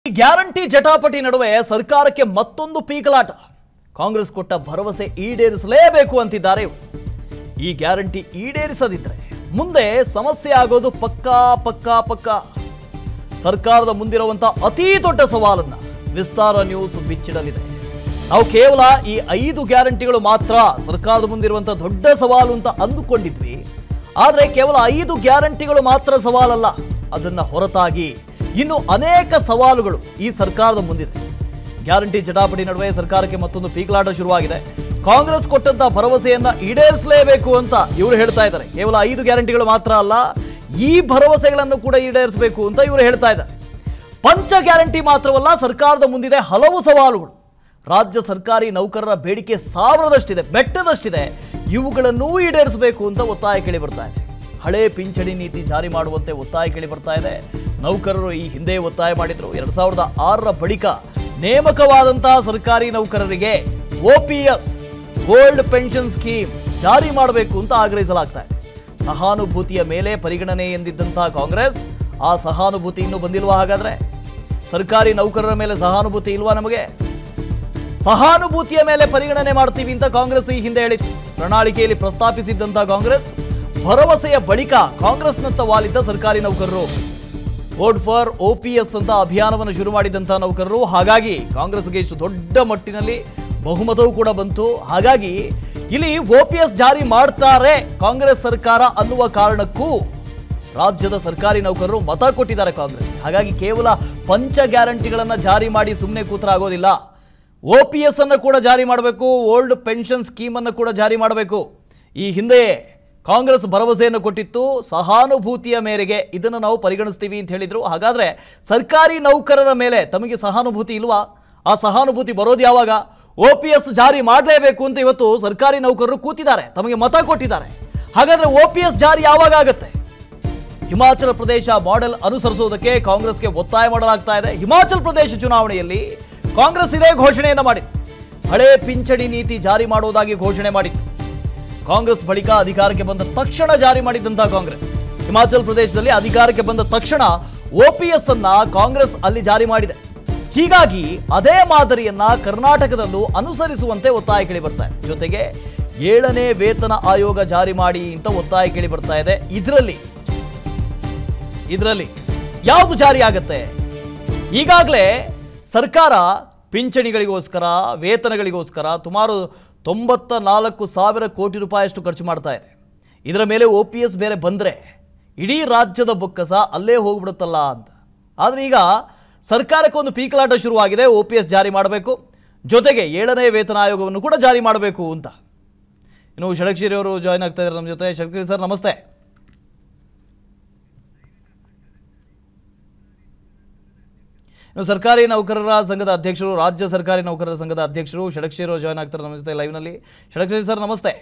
ಈ ಗ್ಯಾರಂಟಿ ಜಟಾಪಟಿ ನಡುವೆ ಸರ್ಕಾರಕ್ಕೆ ಮತ್ತೊಂದು ಪೀಕಲಾಟ ಕಾಂಗ್ರೆಸ್ ಕೊಟ್ಟ ಭರವಸೆ ಈಡೇರಿಸಲೇಬೇಕು ಅಂತಿದ್ದಾರೆ ಇವರು ಈ ಗ್ಯಾರಂಟಿ ಈಡೇರಿಸದಿದ್ರೆ ಮುಂದೆ ಸಮಸ್ಯೆ ಆಗೋದು ಪಕ್ಕಾ ಪಕ್ಕಾ ಪಕ್ಕಾ ಸರ್ಕಾರದ ಮುಂದಿರುವಂತ ಅತೀ ದೊಡ್ಡ ಸವಾಲನ್ನ ವಿಸ್ತಾರ ನ್ಯೂಸ್ ಬಿಚ್ಚಿಡಲಿದೆ ನಾವು ಕೇವಲ ಈ ಐದು ಗ್ಯಾರಂಟಿಗಳು ಮಾತ್ರ ಸರ್ಕಾರದ ಮುಂದಿರುವಂತ ದೊಡ್ಡ ಸವಾಲು ಅಂತ ಅಂದುಕೊಂಡಿದ್ವಿ ಆದ್ರೆ ಕೇವಲ ಐದು ಗ್ಯಾರಂಟಿಗಳು ಮಾತ್ರ ಸವಾಲಲ್ಲ ಅದನ್ನ ಹೊರತಾಗಿ ಇನ್ನು ಅನೇಕ ಸವಾಲುಗಳು ಈ ಸರ್ಕಾರದ ಮುಂದಿದೆ ಗ್ಯಾರಂಟಿ ಜಟಾಪಟಿ ನಡುವೆ ಸರ್ಕಾರಕ್ಕೆ ಮತ್ತೊಂದು ಪೀಕಲಾಟ ಶುರುವಾಗಿದೆ ಕಾಂಗ್ರೆಸ್ ಕೊಟ್ಟಂತ ಭರವಸೆಯನ್ನ ಈಡೇರಿಸಲೇಬೇಕು ಅಂತ ಇವರು ಹೇಳ್ತಾ ಇದ್ದಾರೆ ಕೇವಲ ಐದು ಗ್ಯಾರಂಟಿಗಳು ಮಾತ್ರ ಅಲ್ಲ ಈ ಭರವಸೆಗಳನ್ನು ಕೂಡ ಈಡೇರಿಸಬೇಕು ಅಂತ ಇವರು ಹೇಳ್ತಾ ಇದ್ದಾರೆ ಪಂಚ ಗ್ಯಾರಂಟಿ ಮಾತ್ರವಲ್ಲ ಸರ್ಕಾರದ ಮುಂದಿದೆ ಹಲವು ಸವಾಲುಗಳು ರಾಜ್ಯ ಸರ್ಕಾರಿ ನೌಕರರ ಬೇಡಿಕೆ ಸಾವಿರದಷ್ಟಿದೆ ಬೆಟ್ಟದಷ್ಟಿದೆ ಇವುಗಳನ್ನೂ ಈಡೇರಿಸಬೇಕು ಅಂತ ಒತ್ತಾಯ ಕೇಳಿ ಬರ್ತಾ ಇದೆ ಹಳೆ ಪಿಂಚಣಿ ನೀತಿ ಜಾರಿ ಮಾಡುವಂತೆ ಒತ್ತಾಯ ಕೇಳಿ ಬರ್ತಾ ಇದೆ ನೌಕರರು ಈ ಹಿಂದೆ ಒತ್ತಾಯ ಮಾಡಿದ್ರು ಎರಡ್ ಸಾವಿರದ ಆರರ ಬಳಿಕ ನೇಮಕವಾದಂತಹ ಸರ್ಕಾರಿ ನೌಕರರಿಗೆ ಓಪಿಎಸ್ ಓಲ್ಡ್ ಪೆನ್ಷನ್ ಸ್ಕೀಮ್ ಜಾರಿ ಮಾಡಬೇಕು ಅಂತ ಆಗ್ರಹಿಸಲಾಗ್ತಾ ಇದೆ ಸಹಾನುಭೂತಿಯ ಮೇಲೆ ಪರಿಗಣನೆ ಎಂದಿದ್ದಂತಹ ಕಾಂಗ್ರೆಸ್ ಆ ಸಹಾನುಭೂತಿ ಇನ್ನೂ ಬಂದಿಲ್ವಾ ಹಾಗಾದ್ರೆ ಸರ್ಕಾರಿ ನೌಕರರ ಮೇಲೆ ಸಹಾನುಭೂತಿ ಇಲ್ವಾ ನಮಗೆ ಸಹಾನುಭೂತಿಯ ಮೇಲೆ ಪರಿಗಣನೆ ಮಾಡ್ತೀವಿ ಅಂತ ಕಾಂಗ್ರೆಸ್ ಈ ಹಿಂದೆ ಹೇಳಿತ್ತು ಪ್ರಣಾಳಿಕೆಯಲ್ಲಿ ಪ್ರಸ್ತಾಪಿಸಿದ್ದಂತ ಕಾಂಗ್ರೆಸ್ ಭರವಸೆಯ ಬಳಿಕ ಕಾಂಗ್ರೆಸ್ನತ್ತ ವಾಲಿದ್ದ ಸರ್ಕಾರಿ ನೌಕರರು ವೋಟ್ ಫಾರ್ ಓಪಿಎಸ್ ಅಂತ ಅಭಿಯಾನವನ್ನು ಶುರು ಮಾಡಿದಂತಹ ನೌಕರರು ಹಾಗಾಗಿ ಕಾಂಗ್ರೆಸ್ಗೆ ಇಷ್ಟು ದೊಡ್ಡ ಮಟ್ಟಿನಲ್ಲಿ ಬಹುಮತವೂ ಕೂಡ ಬಂತು ಹಾಗಾಗಿ ಇಲ್ಲಿ ಓಪಿಎಸ್ ಜಾರಿ ಮಾಡ್ತಾರೆ ಕಾಂಗ್ರೆಸ್ ಸರ್ಕಾರ ಅನ್ನುವ ಕಾರಣಕ್ಕೂ ರಾಜ್ಯದ ಸರ್ಕಾರಿ ನೌಕರರು ಮತ ಕೊಟ್ಟಿದ್ದಾರೆ ಕಾಂಗ್ರೆಸ್ ಹಾಗಾಗಿ ಕೇವಲ ಪಂಚ ಗ್ಯಾರಂಟಿಗಳನ್ನ ಜಾರಿ ಮಾಡಿ ಸುಮ್ಮನೆ ಕೂತ್ರ ಆಗೋದಿಲ್ಲ ಒ ಪಿ ಎಸ್ ಅನ್ನು ಕೂಡ ಜಾರಿ ಮಾಡಬೇಕು ಓಲ್ಡ್ ಪೆನ್ಷನ್ ಸ್ಕೀಮ್ ಅನ್ನು ಕೂಡ ಜಾರಿ ಮಾಡಬೇಕು ಈ ಹಿಂದೆ ಕಾಂಗ್ರೆಸ್ ಭರವಸೆಯನ್ನು ಕೊಟ್ಟಿತ್ತು ಸಹಾನುಭೂತಿಯ ಮೇರೆಗೆ ಇದನ್ನು ನಾವು ಪರಿಗಣಿಸ್ತೀವಿ ಅಂತ ಹೇಳಿದ್ರು ಹಾಗಾದ್ರೆ ಸರ್ಕಾರಿ ನೌಕರರ ಮೇಲೆ ತಮಗೆ ಸಹಾನುಭೂತಿ ಇಲ್ವಾ ಆ ಸಹಾನುಭೂತಿ ಬರೋದು ಯಾವಾಗ ಒ ಪಿ ಎಸ್ ಜಾರಿ ಮಾಡಲೇಬೇಕು ಅಂತ ಇವತ್ತು ಸರ್ಕಾರಿ ನೌಕರರು ಕೂತಿದ್ದಾರೆ ತಮಗೆ ಮತ ಕೊಟ್ಟಿದ್ದಾರೆ ಹಾಗಾದ್ರೆ ಒ ಪಿ ಎಸ್ ಜಾರಿ ಯಾವಾಗ ಆಗುತ್ತೆ ಹಿಮಾಚಲ ಪ್ರದೇಶ ಮಾಡೆಲ್ ಅನುಸರಿಸುವುದಕ್ಕೆ ಕಾಂಗ್ರೆಸ್ಗೆ ಒತ್ತಾಯ ಮಾಡಲಾಗ್ತಾ ಇದೆ ಹಿಮಾಚಲ ಪ್ರದೇಶ ಚುನಾವಣೆಯಲ್ಲಿ ಕಾಂಗ್ರೆಸ್ ಇದೇ ಘೋಷಣೆಯನ್ನು ಮಾಡಿತ್ತು ಹಳೆ ಪಿಂಚಣಿ ನೀತಿ ಜಾರಿ ಮಾಡುವುದಾಗಿ ಘೋಷಣೆ ಮಾಡಿತ್ತು ಕಾಂಗ್ರೆಸ್ ಬಳಿಕ ಅಧಿಕಾರಕ್ಕೆ ಬಂದ ತಕ್ಷಣ ಜಾರಿ ಮಾಡಿದಂತಹ ಕಾಂಗ್ರೆಸ್ ಹಿಮಾಚಲ ಪ್ರದೇಶದಲ್ಲಿ ಅಧಿಕಾರಕ್ಕೆ ಬಂದ ತಕ್ಷಣ ಓಪಿಎಸ್ ಅನ್ನ ಕಾಂಗ್ರೆಸ್ ಅಲ್ಲಿ ಜಾರಿ ಮಾಡಿದೆ ಹೀಗಾಗಿ ಅದೇ ಮಾದರಿಯನ್ನ ಕರ್ನಾಟಕದಲ್ಲೂ ಅನುಸರಿಸುವಂತೆ ಒತ್ತಾಯ ಕೇಳಿ ಬರ್ತಾ ಇದೆ ಜೊತೆಗೆ ಏಳನೇ ವೇತನ ಆಯೋಗ ಜಾರಿ ಮಾಡಿ ಅಂತ ಒತ್ತಾಯ ಕೇಳಿ ಬರ್ತಾ ಇದೆ ಇದರಲ್ಲಿ ಇದರಲ್ಲಿ ಯಾವುದು ಜಾರಿ ಆಗುತ್ತೆ ಈಗಾಗಲೇ ಸರ್ಕಾರ ಪಿಂಚಣಿಗಳಿಗೋಸ್ಕರ ವೇತನಗಳಿಗೋಸ್ಕರ ಸುಮಾರು ತೊಂಬತ್ತ ನಾಲ್ಕು ಸಾವಿರ ಕೋಟಿ ರೂಪಾಯಿಯಷ್ಟು ಖರ್ಚು ಮಾಡ್ತಾ ಇದೆ ಇದರ ಮೇಲೆ ಒ ಪಿ ಎಸ್ ಬೇರೆ ಬಂದರೆ ಇಡೀ ರಾಜ್ಯದ ಬೊಕ್ಕಸ ಅಲ್ಲೇ ಹೋಗ್ಬಿಡುತ್ತಲ್ಲ ಅಂತ ಆದರೆ ಈಗ ಸರ್ಕಾರಕ್ಕೆ ಒಂದು ಪೀಕಲಾಟ ಶುರುವಾಗಿದೆ ಒ ಪಿ ಎಸ್ ಜಾರಿ ಮಾಡಬೇಕು ಜೊತೆಗೆ ಏಳನೇ ವೇತನ ಆಯೋಗವನ್ನು ಕೂಡ ಜಾರಿ ಮಾಡಬೇಕು ಅಂತ ಇನ್ನು ಷಡಕ್ಷರಿ ಅವರು ಜಾಯ್ನ್ ಆಗ್ತಾ ಇದ್ದಾರೆ ನಮ್ಮ ಜೊತೆ ಷಡಕ್ಷರಿ ಸರ್ ನಮಸ್ತೆ ಇನ್ನು ಸರ್ಕಾರಿ ನೌಕರರ ಸಂಘದ ಅಧ್ಯಕ್ಷರು ರಾಜ್ಯ ಸರ್ಕಾರಿ ನೌಕರರ ಸಂಘದ ಅಧ್ಯಕ್ಷರು ಷಡಕ್ಷರಿ ಜಾಯ್ನ್ ಆಗ್ತಾರೆ ನಮ್ಮ ಜೊತೆ ಲೈವ್ನಲ್ಲಿ ಷಡಕ್ಷರಿ ಸರ್ ನಮಸ್ತೆ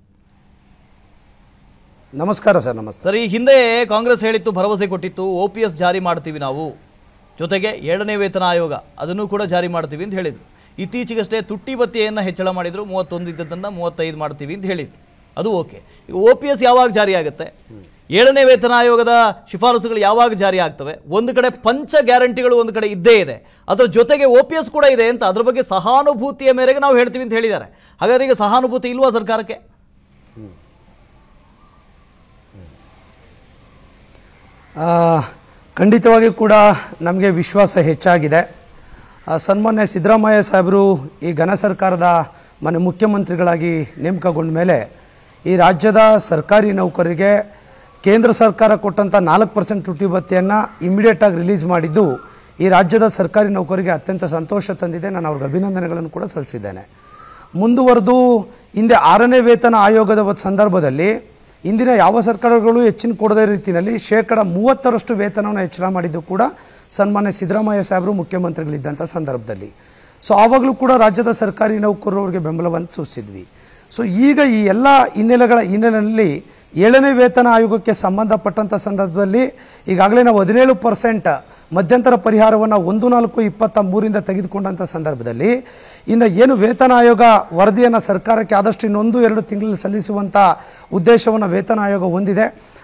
ನಮಸ್ಕಾರ ಸರ್ ನಮಸ್ತೆ ಸರ್ ಈ ಹಿಂದೆ ಕಾಂಗ್ರೆಸ್ ಹೇಳಿತ್ತು ಭರವಸೆ ಕೊಟ್ಟಿತ್ತು ಒ ಪಿ ಎಸ್ ಜಾರಿ ಮಾಡ್ತೀವಿ ನಾವು ಜೊತೆಗೆ ಏಳನೇ ವೇತನ ಆಯೋಗ ಅದನ್ನು ಕೂಡ ಜಾರಿ ಮಾಡ್ತೀವಿ ಅಂತ ಹೇಳಿದರು ಇತ್ತೀಚೆಗಷ್ಟೇ ತುಟ್ಟಿ ಭತ್ಯೆಯನ್ನು ಹೆಚ್ಚಳ ಮಾಡಿದರು ಮೂವತ್ತೊಂದು ಇದ್ದದ್ದನ್ನು ಮೂವತ್ತೈದು ಮಾಡ್ತೀವಿ ಅಂತ ಹೇಳಿದರು ಅದು ಓಕೆ ಈಗ ಒ ಪಿ ಎಸ್ ಯಾವಾಗ ಜಾರಿ ಆಗುತ್ತೆ ಏಳನೇ ವೇತನ ಆಯೋಗದ ಶಿಫಾರಸುಗಳು ಯಾವಾಗ ಜಾರಿ ಆಗ್ತವೆ ಒಂದು ಕಡೆ ಪಂಚ ಗ್ಯಾರಂಟಿಗಳು ಒಂದು ಕಡೆ ಇದ್ದೇ ಇದೆ ಅದರ ಜೊತೆಗೆ ಒ ಪಿ ಎಸ್ ಕೂಡ ಇದೆ ಅಂತ ಅದ್ರ ಬಗ್ಗೆ ಸಹಾನುಭೂತಿಯ ಮೇರೆಗೆ ನಾವು ಹೇಳ್ತೀವಿ ಅಂತ ಹೇಳಿದ್ದಾರೆ ಹಾಗಾದ್ರೆ ಈಗ ಸಹಾನುಭೂತಿ ಇಲ್ವಾ ಸರ್ಕಾರಕ್ಕೆ ಆ, ಖಂಡಿತವಾಗಿ ಕೂಡ ನಮಗೆ ವಿಶ್ವಾಸ ಹೆಚ್ಚಾಗಿದೆ ಆ, ಸನ್ಮಾನ್ಯ ಸಿದ್ದರಾಮಯ್ಯ ಸಾಹೇಬರು ಈ ಘನ ಸರ್ಕಾರದ ಮನೆ ಮುಖ್ಯಮಂತ್ರಿಗಳಾಗಿ ನೇಮಕಗೊಂಡ ಮೇಲೆ ಈ ರಾಜ್ಯದ ಸರ್ಕಾರಿ ನೌಕರರಿಗೆ ಕೇಂದ್ರ ಸರ್ಕಾರ ಕೊಟ್ಟಂಥ ನಾಲ್ಕು ಪರ್ಸೆಂಟ್ ತುಟಿ ಭತ್ಯೆಯನ್ನು ಇಮಿಡಿಯೇಟಾಗಿ ರಿಲೀಸ್ ಮಾಡಿದ್ದು ಈ ರಾಜ್ಯದ ಸರ್ಕಾರಿ ನೌಕರಿಗೆ ಅತ್ಯಂತ ಸಂತೋಷ ತಂದಿದೆ ನಾನು ಅವ್ರಿಗೆ ಅಭಿನಂದನೆಗಳನ್ನು ಕೂಡ ಸಲ್ಲಿಸಿದ್ದೇನೆ ಮುಂದುವರೆದು ಹಿಂದೆ ಆರನೇ ವೇತನ ಆಯೋಗದ ಒಂದು ಸಂದರ್ಭದಲ್ಲಿ ಇಂದಿನ ಯಾವ ಸರ್ಕಾರಗಳು ಹೆಚ್ಚಿನ ಕೊಡದೇ ರೀತಿಯಲ್ಲಿ ಶೇಕಡ ಮೂವತ್ತರಷ್ಟು ವೇತನವನ್ನು ಹೆಚ್ಚಳ ಮಾಡಿದ್ದು ಕೂಡ ಸನ್ಮಾನ್ಯ ಸಿದ್ದರಾಮಯ್ಯ ಸಾಹೇಬರು ಮುಖ್ಯಮಂತ್ರಿಗಳಿದ್ದಂಥ ಸಂದರ್ಭದಲ್ಲಿ ಸೊ ಆವಾಗಲೂ ಕೂಡ ರಾಜ್ಯದ ಸರ್ಕಾರಿ ನೌಕರರು ಅವರಿಗೆ ಬೆಂಬಲವನ್ನು ಸೂಚಿಸಿದ್ವಿ ಸೊ ಈಗ ಈ ಎಲ್ಲ ಹಿನ್ನೆಲೆಗಳ ಹಿನ್ನೆಲೆಯಲ್ಲಿ ಏಳನೇ ವೇತನ ಆಯೋಗಕ್ಕೆ ಸಂಬಂಧಪಟ್ಟಂಥ ಸಂದರ್ಭದಲ್ಲಿ ಈಗಾಗಲೇ ನಾವು ಹದಿನೇಳು ಪರ್ಸೆಂಟ್ ಮಧ್ಯಂತರ ಪರಿಹಾರವನ್ನು ಒಂದು ನಾಲ್ಕು ಇಪ್ಪತ್ತ ಮೂರಿಂದ ತೆಗೆದುಕೊಂಡಂಥ ಸಂದರ್ಭದಲ್ಲಿ ಇನ್ನು ಏನು ವೇತನ ಆಯೋಗ ವರದಿಯನ್ನು ಸರ್ಕಾರಕ್ಕೆ ಆದಷ್ಟು ಇನ್ನೊಂದು ಎರಡು ತಿಂಗಳಲ್ಲಿ ಸಲ್ಲಿಸುವಂಥ ಉದ್ದೇಶವನ್ನು ವೇತನ ಆಯೋಗ ಹೊಂದಿದೆ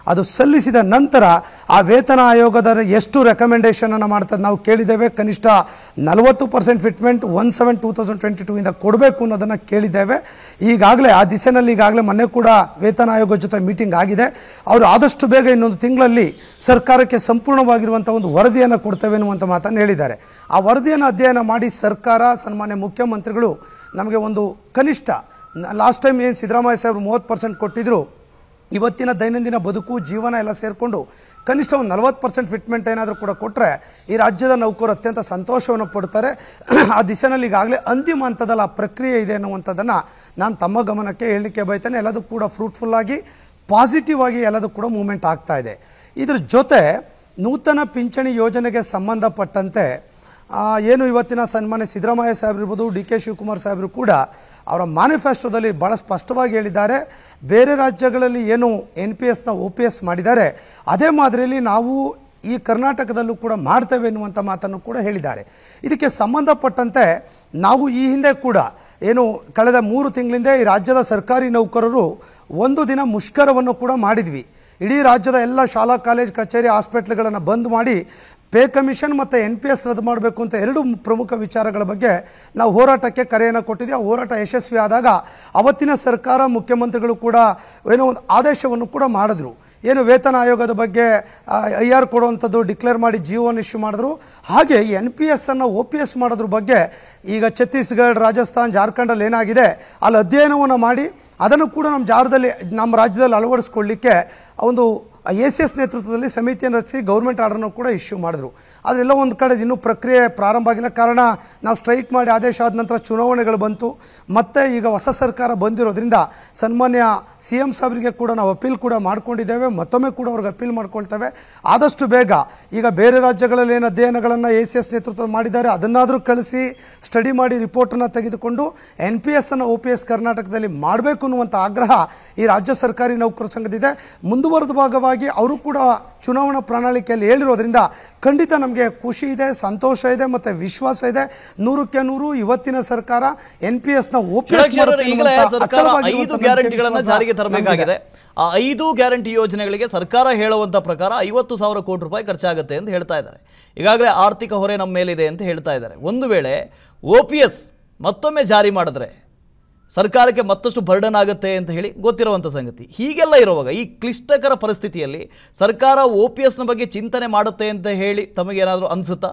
ಅದು ಸಲ್ಲಿಸಿದ ನಂತರ ಆ ವೇತನ ಆಯೋಗದ ಎಷ್ಟು ರೆಕಮೆಂಡೇಶನ್ ಅನ್ನು ಮಾಡ್ತದೆ ನಾವು ಕೇಳಿದ್ದೇವೆ ಕನಿಷ್ಠ ನಲವತ್ತು percent fitment one seven two thousand twenty two ಇಂದ ಕೊಡಬೇಕು ಅನ್ನೋದನ್ನು ಕೇಳಿದ್ದೇವೆ ಈಗಾಗಲೇ ಆ ದಿಸೆನಲ್ಲಿ ಈಗಾಗಲೇ ಮೊನ್ನೆ ಕೂಡ ವೇತನ ಆಯೋಗದ ಜೊತೆ ಮೀಟಿಂಗ್ ಆಗಿದೆ ಅವರು ಆದಷ್ಟು ಬೇಗ ಇನ್ನೊಂದು ತಿಂಗಳಲ್ಲಿ ಸರ್ಕಾರಕ್ಕೆ ಸಂಪೂರ್ಣವಾಗಿರುವಂಥ ಒಂದು ವರದಿಯನ್ನು ಕೊಡ್ತೇವೆ ಅನ್ನುವಂಥ ಮಾತನ್ನು ಹೇಳಿದ್ದಾರೆ ಆ ವರದಿಯನ್ನು ಅಧ್ಯಯನ ಮಾಡಿ ಸರ್ಕಾರ ಸನ್ಮಾನ್ಯ ಮುಖ್ಯಮಂತ್ರಿಗಳು ನಮಗೆ ಒಂದು ಕನಿಷ್ಠ ಲಾಸ್ಟ್ ಟೈಮ್ ಏನು ಸಿದ್ದರಾಮಯ್ಯ ಸಾಹೇಬರು ಮೂವತ್ತು ಪರ್ಸೆಂಟ್ ಕೊಟ್ಟಿದ್ರು ಇವತ್ತಿನ ದೈನಂದಿನ ಬದುಕು ಜೀವನ ಎಲ್ಲ ಸೇರಿಕೊಂಡು ಕನಿಷ್ಠ ಒಂದು ನಲವತ್ತು ಪರ್ಸೆಂಟ್ ಫಿಟ್ಮೆಂಟ್ ಏನಾದರೂ ಕೂಡ ಕೊಟ್ಟರೆ ಈ ರಾಜ್ಯದ ನೌಕರು ಅತ್ಯಂತ ಸಂತೋಷವನ್ನು ಪಡ್ತಾರೆ ಆ ದಿಶೆನಲ್ಲಿ ಈಗಾಗಲೇ ಅಂತಿಮ ಹಂತದಲ್ಲಿ ಆ ಪ್ರಕ್ರಿಯೆ ಇದೆ ಅನ್ನುವಂಥದ್ದನ್ನು ನಾನು ತಮ್ಮ ಗಮನಕ್ಕೆ ಹೇಳಲಿಕ್ಕೆ ಬಯತೇನೆ ಎಲ್ಲದೂ ಕೂಡ ಫ್ರೂಟ್ಫುಲ್ಲಾಗಿ ಪಾಸಿಟಿವ್ ಆಗಿ ಎಲ್ಲದೂ ಕೂಡ ಮೂವ್ಮೆಂಟ್ ಆಗ್ತಾ ಇದೆ ಇದ್ರ ಜೊತೆ ನೂತನ ಪಿಂಚಣಿ ಯೋಜನೆಗೆ ಸಂಬಂಧಪಟ್ಟಂತೆ ಆ, ಏನು ಇವತ್ತಿನ ಸನ್ಮಾನ್ಯ ಸಿದ್ದರಾಮಯ್ಯ ಸಾಹೇಬ್ರು ಇರ್ಬೋದು ಡಿ ಕೆ ಶಿವಕುಮಾರ್ ಸಾಹೇಬರು ಕೂಡ ಅವರ ಮ್ಯಾನಿಫೆಸ್ಟೋದಲ್ಲಿ ಭಾಳ ಸ್ಪಷ್ಟವಾಗಿ ಹೇಳಿದ್ದಾರೆ ಬೇರೆ ರಾಜ್ಯಗಳಲ್ಲಿ ಏನು ಎನ್ ಪಿ ಎಸ್ನ ಒ ಪಿ ಎಸ್ ಮಾಡಿದ್ದಾರೆ ಅದೇ ಮಾದರಿಯಲ್ಲಿ ನಾವು ಈ ಕರ್ನಾಟಕದಲ್ಲೂ ಕೂಡ ಮಾಡ್ತೇವೆ ಎನ್ನುವಂಥ ಮಾತನ್ನು ಕೂಡ ಹೇಳಿದ್ದಾರೆ ಇದಕ್ಕೆ ಸಂಬಂಧಪಟ್ಟಂತೆ ನಾವು ಈ ಹಿಂದೆ ಕೂಡ ಏನು ಕಳೆದ ಮೂರು ತಿಂಗಳಿಂದ ಈ ರಾಜ್ಯದ ಸರ್ಕಾರಿ ನೌಕರರು ಒಂದು ದಿನ ಮುಷ್ಕರವನ್ನು ಕೂಡ ಮಾಡಿದ್ವಿ ಇಡೀ ರಾಜ್ಯದ ಎಲ್ಲ ಶಾಲಾ ಕಾಲೇಜ್ ಕಚೇರಿ ಹಾಸ್ಪಿಟ್ಲ್ಗಳನ್ನು ಬಂದ್ ಮಾಡಿ ಪೇ ಕಮಿಷನ್ ಮತ್ತು ಎನ್ ಪಿ ಎಸ್ ರದ್ದು ಮಾಡಬೇಕು ಅಂತ ಎರಡು ಪ್ರಮುಖ ವಿಚಾರಗಳ ಬಗ್ಗೆ ನಾವು ಹೋರಾಟಕ್ಕೆ ಕರೆಯನ್ನು ಕೊಟ್ಟಿದ್ವಿ ಆ ಹೋರಾಟ ಯಶಸ್ವಿ ಆದಾಗ ಅವತ್ತಿನ ಸರ್ಕಾರ ಮುಖ್ಯಮಂತ್ರಿಗಳು ಕೂಡ ಏನೋ ಒಂದು ಆದೇಶವನ್ನು ಕೂಡ ಮಾಡಿದ್ರು ಏನು ವೇತನ ಆಯೋಗದ ಬಗ್ಗೆ ಐ ಆರ್ ಕೊಡುವಂಥದ್ದು ಡಿಕ್ಲೇರ್ ಮಾಡಿ ಜಿಯೋವನ್ನು ಇಶ್ಯೂ ಮಾಡಿದ್ರು ಹಾಗೆ ಎನ್ ಪಿ ಎಸ್ ಅನ್ನು ಒ ಪಿ ಎಸ್ ಮಾಡೋದ್ರ ಬಗ್ಗೆ ಈಗ ಛತ್ತೀಸ್ಗಢ ರಾಜಸ್ಥಾನ್ ಜಾರ್ಖಂಡಲ್ಲಿ ಏನಾಗಿದೆ ಅಲ್ಲಿ ಅಧ್ಯಯನವನ್ನು ಮಾಡಿ ಅದನ್ನು ಕೂಡ ನಮ್ಮ ಜಾರದಲ್ಲಿ ನಮ್ಮ ರಾಜ್ಯದಲ್ಲಿ ಅಳವಡಿಸ್ಕೊಳ್ಳಿಕ್ಕೆ ಒಂದು ಎ ಸಿ ಎಸ್ ನೇತೃತ್ವದಲ್ಲಿ ಸಮಿತಿಯನ್ನು ರಚಿಸಿ ಗೌರ್ಮೆಂಟ್ ಆರ್ಡರ್ನ ಕೂಡ ಇಶ್ಯೂ ಮಾಡಿದ್ರು ಆದರೆ ಎಲ್ಲ ಒಂದು ಕಡೆ ಇನ್ನೂ ಪ್ರಕ್ರಿಯೆ ಪ್ರಾರಂಭ ಆಗಿಲ್ಲ ಕಾರಣ ನಾವು ಸ್ಟ್ರೈಕ್ ಮಾಡಿ ಆದೇಶ ಆದ ನಂತರ ಚುನಾವಣೆಗಳು ಬಂತು ಮತ್ತೆ ಈಗ ಹೊಸ ಸರ್ಕಾರ ಬಂದಿರೋದ್ರಿಂದ ಸನ್ಮಾನ್ಯ ಸಿ ಎಂ ಸಾಹೇಬರಿಗೆ ಕೂಡ ನಾವು ಅಪೀಲ್ ಕೂಡ ಮಾಡ್ಕೊಂಡಿದ್ದೇವೆ ಮತ್ತೊಮ್ಮೆ ಕೂಡ ಅವ್ರಿಗೆ ಅಪೀಲ್ ಮಾಡ್ಕೊಳ್ತೇವೆ ಆದಷ್ಟು ಬೇಗ ಈಗ ಬೇರೆ ರಾಜ್ಯಗಳಲ್ಲಿ ಏನು ಅಧ್ಯಯನಗಳನ್ನು ಎ ಸಿ ಎಸ್ ನೇತೃತ್ವ ಮಾಡಿದ್ದಾರೆ ಅದನ್ನಾದರೂ ಕಳಿಸಿ ಸ್ಟಡಿ ಮಾಡಿ ರಿಪೋರ್ಟನ್ನು ತೆಗೆದುಕೊಂಡು ಎನ್ ಪಿ ಎಸ್ ಅನ್ನು ಒ ಪಿ ಎಸ್ ಕರ್ನಾಟಕದಲ್ಲಿ ಮಾಡಬೇಕು ಅನ್ನುವಂಥ ಆಗ್ರಹ ಈ ರಾಜ್ಯ ಸರ್ಕಾರಿ ನೌಕರ ಸಂಘದಿದೆ ಮುಂದುವರೆದ ಭಾಗವಾಗಿ ಅವರು ಕೂಡ ಚುನಾವಣಾ ಪ್ರಣಾಳಿಕೆಯಲ್ಲಿ ಹೇಳಿರೋದ್ರಿಂದ ಖಂಡಿತ ನಮಗೆ ಖುಷಿ ಇದೆ ಸಂತೋಷ ಇದೆ ಮತ್ತು ವಿಶ್ವಾಸ ಇದೆ ನೂರಕ್ಕೆ ನೂರು ಇವತ್ತಿನ ಸರ್ಕಾರ ಎನ್ ಪಿ ಎಸ್ನ ಒ ಪಿ ಎಸ್ ಷಡಕ್ಷರರು ಈಗಲೇ ಸರ್ಕಾರ ಐದು ಗ್ಯಾರಂಟಿಗಳನ್ನ ಜಾರಿಗೆ ತರಬೇಕಾಗಿದೆ ಆ ಐದು ಗ್ಯಾರಂಟಿ ಯೋಜನೆಗಳಿಗೆ ಸರ್ಕಾರ ಹೇಳುವಂತ ಪ್ರಕಾರ ಐವತ್ತು ಸಾವಿರ ಕೋಟಿ ರೂಪಾಯಿ ಖರ್ಚಾಗುತ್ತೆ ಅಂತ ಹೇಳ್ತಾ ಇದ್ದಾರೆ ಈಗಾಗಲೇ ಆರ್ಥಿಕ ಹೊರೆ ನಮ್ಮ ಮೇಲಿದೆ ಅಂತ ಹೇಳ್ತಾ ಇದ್ದಾರೆ ಒಂದು ವೇಳೆ ಒ ಪಿ ಎಸ್ ಮತ್ತೊಮ್ಮೆ ಜಾರಿ ಮಾಡಿದ್ರೆ ಸರ್ಕಾರಕ್ಕೆ ಮತ್ತಷ್ಟು ಬರ್ಡನ್ ಆಗುತ್ತೆ ಅಂತ ಹೇಳಿ ಗೊತ್ತಿರುವಂಥ ಸಂಗತಿ ಹೀಗೆಲ್ಲ ಇರುವಾಗ ಈ ಕ್ಲಿಷ್ಟಕರ ಪರಿಸ್ಥಿತಿಯಲ್ಲಿ ಸರ್ಕಾರ ಒ ಪಿ ಎಸ್ನ ಬಗ್ಗೆ ಚಿಂತನೆ ಮಾಡುತ್ತೆ ಅಂತ ಹೇಳಿ ತಮಗೇನಾದರೂ ಅನಿಸುತ್ತಾ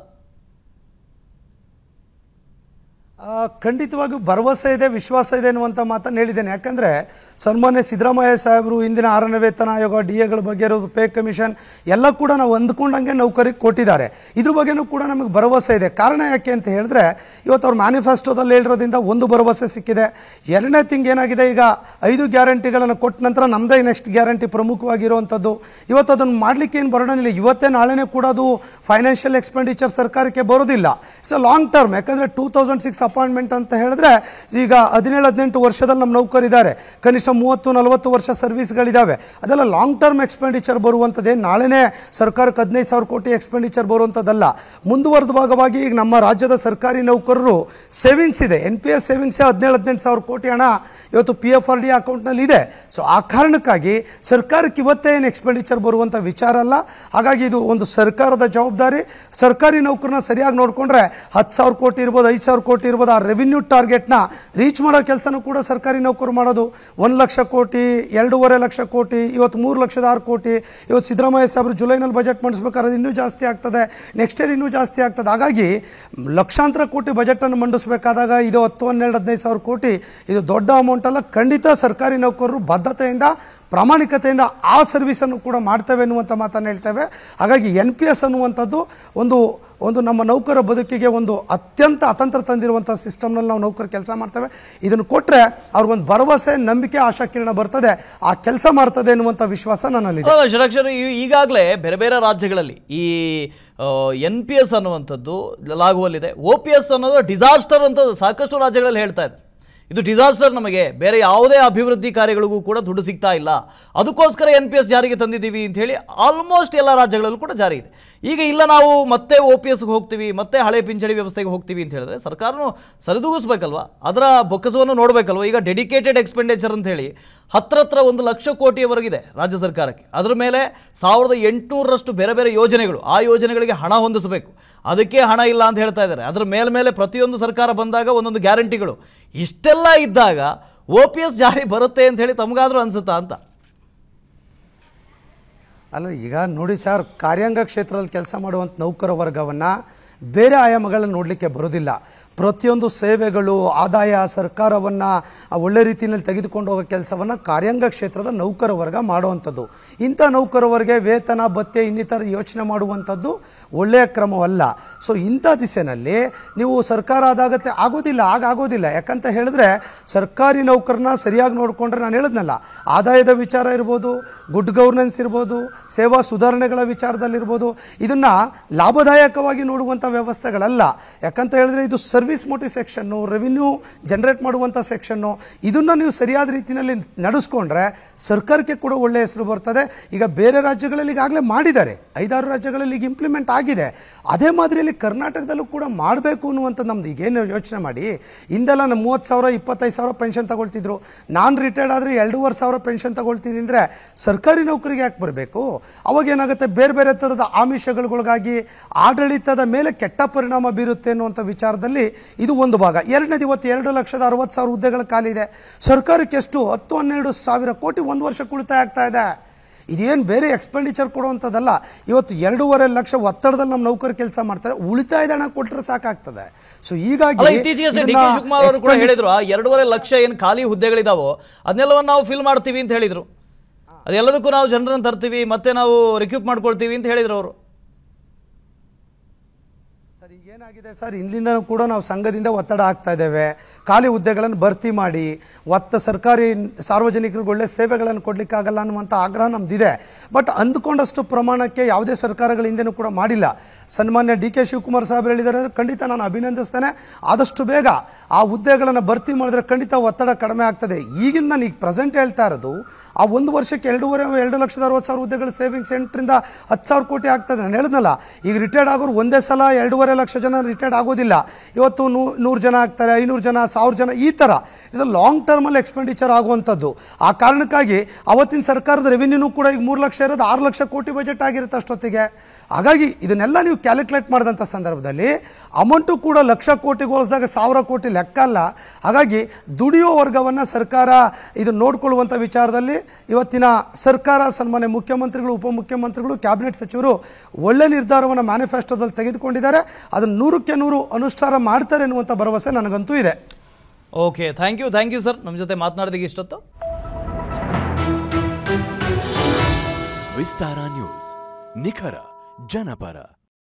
ಆ, ಖಂಡಿತವಾಗಿಯೂ ಭರವಸೆ ಇದೆ ವಿಶ್ವಾಸ ಇದೆ ಅನ್ನುವಂಥ ಮಾತನ್ನು ಹೇಳಿದ್ದೇನೆ ಯಾಕಂದರೆ ಸನ್ಮಾನ್ಯ ಸಿದ್ದರಾಮಯ್ಯ ಸಾಹೇಬರು ಇಂದಿನ ಆರನೇ ವೇತನ ಆಯೋಗ ಡಿ ಎಗಳ ಬಗ್ಗೆ ಇರೋದು ಪೇ ಕಮಿಷನ್ ಎಲ್ಲ ಕೂಡ ನಾವು ಅಂದ್ಕೊಂಡಂಗೆ ನೌಕರಿಗೆ ಕೊಟ್ಟಿದ್ದಾರೆ ಇದ್ರ ಬಗ್ಗೆನೂ ಕೂಡ ನಮಗೆ ಭರವಸೆ ಇದೆ ಕಾರಣ ಯಾಕೆ ಅಂತ ಹೇಳಿದ್ರೆ ಇವತ್ತು ಅವ್ರ ಮ್ಯಾನಿಫೆಸ್ಟೋದಲ್ಲಿ ಹೇಳಿರೋದ್ರಿಂದ ಒಂದು ಭರವಸೆ ಸಿಕ್ಕಿದೆ ಎರಡನೇ ತಿಂಗ್ ಏನಾಗಿದೆ ಈಗ ಐದು ಗ್ಯಾರಂಟಿಗಳನ್ನು ಕೊಟ್ಟ ನಂತರ ನಮ್ಮದೇ ನೆಕ್ಸ್ಟ್ ಗ್ಯಾರಂಟಿ ಪ್ರಮುಖವಾಗಿರುವಂಥದ್ದು ಇವತ್ತು ಅದನ್ನು ಮಾಡಲಿಕ್ಕೆ ಏನು ಬರೋಣಿಲ್ಲ ಇವತ್ತೇ ನಾಳೆನೇ ಕೂಡ ಅದು ಫೈನಾನ್ಷಿಯಲ್ ಎಕ್ಸ್ಪೆಂಡಿಚರ್ ಸರ್ಕಾರಕ್ಕೆ ಬರೋದಿಲ್ಲ ಇಟ್ಸ್ ಅ ಲಾಂಗ್ ಟರ್ಮ್ ಯಾಕಂದರೆ ಟೂ ತೌಸಂಡ್ ಸಿಕ್ಸ್ ಅಪಾಯಿಂಟ್ಮೆಂಟ್ ಅಂತ ಹೇಳಿದ್ರೆ ಈಗ ಹದಿನೇಳು ಹದಿನೆಂಟು ವರ್ಷದಲ್ಲಿ ನಮ್ಮ ನೌಕರಿದ್ದಾರೆ ಕನಿಷ್ಠ ಮೂವತ್ತು ನಲವತ್ತು ವರ್ಷ ಸರ್ವಿಸ್ಗಳಿದ್ದಾವೆ ಅದೆಲ್ಲ ಲಾಂಗ್ ಟರ್ಮ್ ಎಕ್ಸ್ಪೆಂಡಿಚರ್ ಬರುವಂಥದ್ದೇ ನಾಳೆನೇ ಸರ್ಕಾರಕ್ಕೆ ಹದಿನೈದು ಸಾವಿರ ಕೋಟಿ ಎಕ್ಸ್ಪೆಂಡಿಚರ್ ಬರುವಂಥದ್ದಲ್ಲ ಮುಂದುವರೆದ ಭಾಗವಾಗಿ ಈಗ ನಮ್ಮ ರಾಜ್ಯದ ಸರ್ಕಾರಿ ನೌಕರರು ಸೇವಿಂಗ್ಸ್ ಇದೆ ಎನ್ ಪಿ ಎಸ್ ಸೇವಿಂಗ್ಸ್ ಹದಿನೇಳು ಹದಿನೆಂಟು ಸಾವಿರ ಕೋಟಿ ಹಣ ಇವತ್ತು ಪಿ ಎಫ್ ಆರ್ ಡಿ ಅಕೌಂಟ್ನಲ್ಲಿ ಇದೆ ಸೊ ಆ ಕಾರಣಕ್ಕಾಗಿ ಸರ್ಕಾರಕ್ಕೆ ಇವತ್ತೇ ಏನು ಎಕ್ಸ್ಪೆಂಡಿಚರ್ ಬರುವಂಥ ವಿಚಾರ ಅಲ್ಲ ಹಾಗಾಗಿ ಇದು ಒಂದು ಸರ್ಕಾರದ ಜವಾಬ್ದಾರಿ ಸರ್ಕಾರಿ ನೌಕರನ್ನ ಸರಿಯಾಗಿ ನೋಡಿಕೊಂಡ್ರೆ ಹತ್ತು ಸಾವಿರ ಕೋಟಿ ಇರ್ಬೋದು ಐದು ಸಾವಿರ ಕೋಟಿ ಇರ್ಬೋದು ಆ ರೆವಿನ್ಯೂ ಟಾರ್ಗೆಟ್ನ ರೀಚ್ ಮಾಡೋ ಕೆಲಸನೂ ಕೂಡ ಸರ್ಕಾರಿ ನೌಕರು ಮಾಡೋದು ಒಂದು ಲಕ್ಷ ಕೋಟಿ ಎರಡೂವರೆ ಲಕ್ಷ ಕೋಟಿ ಇವತ್ತು ಮೂರು ಲಕ್ಷದ ಆರು ಕೋಟಿ ಇವತ್ತು ಸಿದ್ದರಾಮಯ್ಯ ಸಾಹೇಬರು ಜುಲೈನಲ್ಲಿ ಬಜೆಟ್ ಮಂಡಿಸ್ಬೇಕಾದ್ರೆ ಇನ್ನೂ ಜಾಸ್ತಿ ಆಗ್ತದೆ ನೆಕ್ಸ್ಟ್ ಇಯರ್ ಇನ್ನೂ ಜಾಸ್ತಿ ಆಗ್ತದೆ ಹಾಗಾಗಿ ಲಕ್ಷಾಂತರ ಕೋಟಿ ಬಜೆಟನ್ನು ಮಂಡಿಸಬೇಕಾದಾಗ ಇದು ಹತ್ತು ಹನ್ನೆರಡು ಹದಿನೈದು ಸಾವಿರ ಕೋಟಿ ಇದು ದೊಡ್ಡ ಅಮೌಂಟ್ ಅಲ್ಲ ಖಂಡಿತ ಸರ್ಕಾರಿ ನೌಕರರು ಬದ್ಧತೆಯಿಂದ ಪ್ರಾಮಾಣಿಕತೆಯಿಂದ ಆ ಸರ್ವಿಸನ್ನು ಕೂಡ ಮಾಡ್ತೇವೆ ಅನ್ನುವಂಥ ಮಾತನ್ನು ಹೇಳ್ತೇವೆ ಹಾಗಾಗಿ ಎನ್ ಪಿ ಎಸ್ ಅನ್ನುವಂಥದ್ದು ಒಂದು ಒಂದು ನಮ್ಮ ನೌಕರ ಬದುಕಿಗೆ ಒಂದು ಅತ್ಯಂತ ಅತಂತ್ರ ತಂದಿರುವಂಥ ಸಿಸ್ಟಮ್ನಲ್ಲಿ ನಾವು ನೌಕರು ಕೆಲಸ ಮಾಡ್ತೇವೆ ಇದನ್ನು ಕೊಟ್ಟರೆ ಅವ್ರಿಗೊಂದು ಭರವಸೆ ನಂಬಿಕೆ ಆಶಾಕಿರಣ ಬರ್ತದೆ ಆ ಕೆಲಸ ಮಾಡ್ತದೆ ಅನ್ನುವಂಥ ವಿಶ್ವಾಸ ನನ್ನಲ್ಲಿದೆ ಅಲ್ಲ ಷಡಕ್ಷರ ಈಗಾಗಲೇ ಬೇರೆ ಬೇರೆ ರಾಜ್ಯಗಳಲ್ಲಿ ಈ ಎನ್ ಪಿ ಎಸ್ ಅನ್ನುವಂಥದ್ದು ಲಾಗುವಲ್ಲಿದೆ ಒ ಪಿ ಎಸ್ ಅನ್ನೋದು ಡಿಸಾಸ್ಟರ್ ಅಂತ ಸಾಕಷ್ಟು ರಾಜ್ಯಗಳಲ್ಲಿ ಹೇಳ್ತಾ ಇದ್ದಾರೆ ಇದು ಡಿಸಾಸ್ಟರ್ ನಮಗೆ ಬೇರೆ ಯಾವುದೇ ಅಭಿವೃದ್ಧಿ ಕಾರ್ಯಗಳಿಗೂ ಕೂಡ ದುಡ್ಡು ಸಿಗ್ತಾ ಇಲ್ಲ ಅದಕ್ಕೋಸ್ಕರ ಎನ್ ಪಿ ಎಸ್ ಜಾರಿಗೆ ತಂದಿದ್ದೀವಿ ಅಂತ ಹೇಳಿ ಆಲ್ಮೋಸ್ಟ್ ಎಲ್ಲ ರಾಜ್ಯಗಳಲ್ಲೂ ಕೂಡ ಜಾರಿ ಇದೆ ಈಗ ಇಲ್ಲ ನಾವು ಮತ್ತೆ ಒ ಪಿ ಎಸ್ಗೆ ಹೋಗ್ತೀವಿ ಮತ್ತೆ ಹಳೆ ಪಿಂಚಣಿ ವ್ಯವಸ್ಥೆಗೆ ಹೋಗ್ತೀವಿ ಅಂತ ಹೇಳಿದ್ರೆ ಸರ್ಕಾರನೂ ಸರಿದೂಗಿಸ್ಬೇಕಲ್ವಾ ಅದರ ಬೊಕ್ಕಸವನ್ನು ನೋಡಬೇಕಲ್ವ ಈಗ ಡೆಡಿಕೇಟೆಡ್ ಎಕ್ಸ್ಪೆಂಡಿಚರ್ ಅಂತ ಹೇಳಿ ಹತ್ರ ಹತ್ರ ಒಂದು ಲಕ್ಷ ಕೋಟಿಯವರೆಗಿದೆ ರಾಜ್ಯ ಸರ್ಕಾರಕ್ಕೆ ಅದರ ಮೇಲೆ ಸಾವಿರದ ಎಂಟುನೂರರಷ್ಟು ಬೇರೆ ಬೇರೆ ಯೋಜನೆಗಳು ಆ ಯೋಜನೆಗಳಿಗೆ ಹಣ ಹೊಂದಿಸಬೇಕು ಅದಕ್ಕೆ ಹಣ ಇಲ್ಲ ಅಂತ ಹೇಳ್ತಾ ಇದ್ದಾರೆ ಅದರ ಮೇಲೆ ಮೇಲೆ ಪ್ರತಿಯೊಂದು ಸರ್ಕಾರ ಬಂದಾಗ ಒಂದೊಂದು ಗ್ಯಾರಂಟಿಗಳು ಇಷ್ಟೆಲ್ಲ ಇದ್ದಾಗ ಒ ಪಿ ಎಸ್ ಜಾರಿ ಬರುತ್ತೆ ಅಂತ ಹೇಳಿ ತಮಗಾದರೂ ಅನಿಸುತ್ತಾ ಅಂತ ಅಲ್ಲ ಈಗ ನೋಡಿ ಸರ್ ಕಾರ್ಯಾಂಗ ಕ್ಷೇತ್ರದಲ್ಲಿ ಕೆಲಸ ಮಾಡುವಂಥ ನೌಕರ ವರ್ಗವನ್ನು ಬೇರೆ ಆಯಾಮಗಳನ್ನ ನೋಡಲಿಕ್ಕೆ ಬರೋದಿಲ್ಲ ಪ್ರತಿಯೊಂದು ಸೇವೆಗಳು ಆದಾಯ ಸರ್ಕಾರವನ್ನು ಒಳ್ಳೆ ರೀತಿಯಲ್ಲಿ ತೆಗೆದುಕೊಂಡು ಹೋಗೋ ಕೆಲಸವನ್ನು ಕಾರ್ಯಾಂಗ ಕ್ಷೇತ್ರದ ನೌಕರ ವರ್ಗ ಮಾಡುವಂಥದ್ದು ಇಂಥ ನೌಕರ ವರ್ಗ ವೇತನ ಭತ್ಯೆ ಇನ್ನಿತರ ಯೋಚನೆ ಮಾಡುವಂಥದ್ದು ಒಳ್ಳೆಯ ಕ್ರಮವಲ್ಲ ಸೊ ಇಂಥ ದಿಸೆಯಲ್ಲಿ ನೀವು ಸರ್ಕಾರ ಆದಾಗತ್ತೆ ಆಗೋದಿಲ್ಲ ಆಗ ಆಗೋದಿಲ್ಲ ಯಾಕಂತ ಹೇಳಿದ್ರೆ ಸರ್ಕಾರಿ ನೌಕರನ್ನ ಸರಿಯಾಗಿ ನೋಡಿಕೊಂಡ್ರೆ ನಾನು ಹೇಳಿದ್ನಲ್ಲ ಆದಾಯದ ವಿಚಾರ ಇರ್ಬೋದು ಗುಡ್ ಗವರ್ನೆನ್ಸ್ ಇರ್ಬೋದು ಸೇವಾ ಸುಧಾರಣೆಗಳ ವಿಚಾರದಲ್ಲಿರ್ಬೋದು ಇದನ್ನು ಲಾಭದಾಯಕವಾಗಿ ನೋಡುವಂಥ ವ್ಯವಸ್ಥೆಗಳಲ್ಲ ಯಾಕಂತ ಹೇಳಿದ್ರೆ ಇದು service motive section revenue generate ಮಾಡುವಂಥ ಸೆಕ್ಷನ್ನು ಇದನ್ನು ನೀವು ಸರಿಯಾದ ರೀತಿಯಲ್ಲಿ ನಡೆಸ್ಕೊಂಡ್ರೆ ಸರ್ಕಾರಕ್ಕೆ ಕೂಡ ಒಳ್ಳೆಯ ಹೆಸರು ಬರ್ತದೆ ಈಗ ಬೇರೆ ರಾಜ್ಯಗಳಲ್ಲಿ ಈಗಾಗಲೇ ಮಾಡಿದ್ದಾರೆ ಐದಾರು ರಾಜ್ಯಗಳಲ್ಲಿ ಈಗ ಇಂಪ್ಲಿಮೆಂಟ್ ಆಗಿದೆ ಅದೇ ಮಾದರಿಯಲ್ಲಿ ಕರ್ನಾಟಕದಲ್ಲೂ ಕೂಡ ಮಾಡಬೇಕು ಅನ್ನುವಂಥ ನಮ್ದು ಈಗೇನು ಯೋಚನೆ ಮಾಡಿ ಹಿಂದೆಲ್ಲ ನಮ್ಮ ಮೂವತ್ತು ಸಾವಿರ ಇಪ್ಪತ್ತೈದು ಸಾವಿರ ಪೆನ್ಷನ್ ತಗೊಳ್ತಿದ್ರು ನಾನು ರಿಟೈರ್ಡ್ ಆದರೆ ಎರಡೂವರೆ ಸಾವಿರ ಪೆನ್ಷನ್ ತಗೊಳ್ತೀನಿ ಅಂದರೆ ಸರ್ಕಾರಿ ನೌಕರಿಗೆ ಯಾಕೆ ಬರಬೇಕು ಅವಾಗ ಏನಾಗುತ್ತೆ ಬೇರೆ ಬೇರೆ ಥರದ ಆಮಿಷಗಳಿಗಾಗಿ ಆಡಳಿತದ ಮೇಲೆ ಕೆಟ್ಟ ಪರಿಣಾಮ ಬೀರುತ್ತೆ ಅನ್ನುವಂಥ ವಿಚಾರದಲ್ಲಿ ಇದು ಒಂದು ಭಾಗ ಎರಡನೇದು ಇವತ್ತು ಎರಡು ಲಕ್ಷದ ಅರವತ್ತು ಸಾವಿರ ಹುದ್ದೆಗಳ ಖಾಲಿ ಇದೆ ಸರ್ಕಾರಕ್ಕೆ ಎಷ್ಟು ಹತ್ತು ಹನ್ನೆರಡು ಸಾವಿರ ಕೋಟಿ ಒಂದು ವರ್ಷಕ್ಕೆ ಉಳಿತಾಯ ಆಗ್ತಾ ಇದೆ ಇದೇನು ಬೇರೆ ಎಕ್ಸ್ಪೆಂಡಿಚರ್ ಕೊಡುವಂಥದ್ದಲ್ಲ ಇವತ್ತು ಎರಡೂವರೆ ಲಕ್ಷ ಒತ್ತಡದಲ್ಲಿ ನಮ್ಮ ನೌಕರು ಕೆಲಸ ಮಾಡ್ತಾರೆ ಉಳಿತಾಯದ ಹಣ ಕೊಟ್ಟರೆ ಸಾಕಾಗ್ತದೆ ಸೊ ಹೀಗಾಗಿ ಅಲ್ಲ ಇತ್ತೀಚೆಗೆ ಡಿ ಕೆ ಇದನ್ನ ಶಿವಕುಮಾರ್ ಅವರು ಕೂಡ expendi- ಹೇಳಿದ್ರು ಆ ಎರಡೂವರೆ ಲಕ್ಷ ಏನು ಖಾಲಿ ಹುದ್ದೆಗಳಿದಾವೋ ಅದನ್ನೆಲ್ಲವನ್ನು ನಾವು ಫಿಲ್ ಮಾಡ್ತೀವಿ ಅಂತ ಹೇಳಿದ್ರು ಅದೆಲ್ಲದಕ್ಕೂ ನಾವು ಜನರನ್ನು ತರ್ತೀವಿ ಮತ್ತೆ ನಾವು ರಿಕ್ಯೂಪ್ ಮಾಡ್ಕೊಳ್ತೀವಿ ಅಂತ ಹೇಳಿದ್ರು ಅವರು ಸರ್ ಈಗ ಏನಾಗಿದೆ ಸರ್ ಇಂದಿನಿಂದ ಕೂಡ ನಾವು ಸಂಘದಿಂದ ಒತ್ತಡ ಆಗ್ತಾ ಇದ್ದೇವೆ ಖಾಲಿ ಹುದ್ದೆಗಳನ್ನು ಭರ್ತಿ ಮಾಡಿ ಒತ್ತ ಸರ್ಕಾರಿ ಸಾರ್ವಜನಿಕರಿಗೆ ಒಳ್ಳೆ ಸೇವೆಗಳನ್ನು ಕೊಡ್ಲಿಕ್ಕಾಗಲ್ಲ ಅನ್ನುವಂಥ ಆಗ್ರಹ ನಮ್ದಿದೆ ಬಟ್ ಅಂದುಕೊಂಡಷ್ಟು ಪ್ರಮಾಣಕ್ಕೆ ಯಾವುದೇ ಸರ್ಕಾರಗಳ ಹಿಂದೆನೂ ಕೂಡ ಮಾಡಿಲ್ಲ ಸನ್ಮಾನ್ಯ ಡಿ ಕೆ ಶಿವಕುಮಾರ್ ಸಾಹೇಬ್ ಹೇಳಿದ್ದಾರೆ ಅಂದ್ರೆ ಖಂಡಿತ ನಾನು ಅಭಿನಂದಿಸ್ತೇನೆ ಆದಷ್ಟು ಬೇಗ ಆ ಹುದ್ದೆಗಳನ್ನು ಭರ್ತಿ ಮಾಡಿದ್ರೆ ಖಂಡಿತ ಒತ್ತಡ ಕಡಿಮೆ ಆಗ್ತದೆ ಈಗಿಂದ ನಾನು ಈಗ ಪ್ರೆಸೆಂಟ್ ಹೇಳ್ತಾ ಇರೋದು ಆ ಒಂದು ವರ್ಷಕ್ಕೆ ಎರಡೂವರೆ ಎರಡು ಲಕ್ಷದ ಅರವತ್ತು ಸಾವಿರ ಹುದ್ದೆಗಳು ಸೇವಿಂಗ್ಸ್ ಸೆಂಟ್ರಿಂದ ಹತ್ತು ಸಾವಿರ ಕೋಟಿ ಆಗ್ತದೆ ನಾನು ಹೇಳಿದ್ನಲ್ಲ ಈಗ ರಿಟೈರ್ಡ್ ಆಗೋರು ಒಂದೇ ಸಲ ಎರಡೂವರೆ ಲಕ್ಷ ಜನ ರಿಟೈರ್ಡ್ ಆಗೋದಿಲ್ಲ ಇವತ್ತು ನೂ ನೂರು ಜನ ಆಗ್ತಾರೆ ಐನೂರು ಜನ ಸಾವಿರ ಜನ ಈ ಥರ ಇದು ಲಾಂಗ್ ಟರ್ಮಲ್ಲಿ ಎಕ್ಸ್ಪೆಂಡಿಚರ್ ಆಗುವಂಥದ್ದು ಆ ಕಾರಣಕ್ಕಾಗಿ ಅವತ್ತಿನ ಸರ್ಕಾರದ ರೆವಿನ್ಯೂನು ಕೂಡ ಈಗ ಮೂರು ಲಕ್ಷ ಇರೋದು ಆರು ಲಕ್ಷ ಕೋಟಿ ಬಜೆಟ್ ಆಗಿರುತ್ತೆ ಅಷ್ಟೊತ್ತಿಗೆ ಹಾಗಾಗಿ ಇದನ್ನೆಲ್ಲ ನೀವು ಕ್ಯಾಲ್ಕುಲೇಟ್ ಮಾಡಿದಂಥ ಸಂದರ್ಭದಲ್ಲಿ ಅಮೌಂಟು ಕೂಡ ಲಕ್ಷ ಕೋಟಿಗೆ ಹೋಲಿಸಿದಾಗ ಸಾವಿರ ಕೋಟಿ ಲೆಕ್ಕ ಅಲ್ಲ ಹಾಗಾಗಿ ದುಡಿಯೋ ವರ್ಗವನ್ನು ಸರ್ಕಾರ ಇದು ನೋಡ್ಕೊಳ್ಳುವಂಥ ವಿಚಾರದಲ್ಲಿ ಇವತ್ತಿನ ಸರ್ಕಾರ ಸನ್ಮಾನ್ಯ ಮುಖ್ಯಮಂತ್ರಿಗಳು ಉಪಮುಖ್ಯಮಂತ್ರಿಗಳು ಕ್ಯಾಬಿನೆಟ್ ಸಚಿವರು ಒಳ್ಳೆ ನಿರ್ಧಾರವನ್ನು ಮ್ಯಾನಿಫೆಸ್ಟೋದಲ್ಲಿ ತೆಗೆದುಕೊಂಡಿದ್ದಾರೆ ಅದನ್ನು ನೂರಕ್ಕೆ ನೂರು ಅನುಷ್ಠಾನ ಮಾಡ್ತಾರೆ ಎನ್ನುವಂಥ ಭರವಸೆ ನನಗಂತೂ ಇದೆ okay thank you thank you sir ನಮ್ಮ ಜೊತೆ ಮಾತನಾಡಿದಕ್ಕೆ ಇಷ್ಟೊತ್ತು ವಿಸ್ತಾರ ನ್ಯೂಸ್ ನಿಖರ ಜನಪರ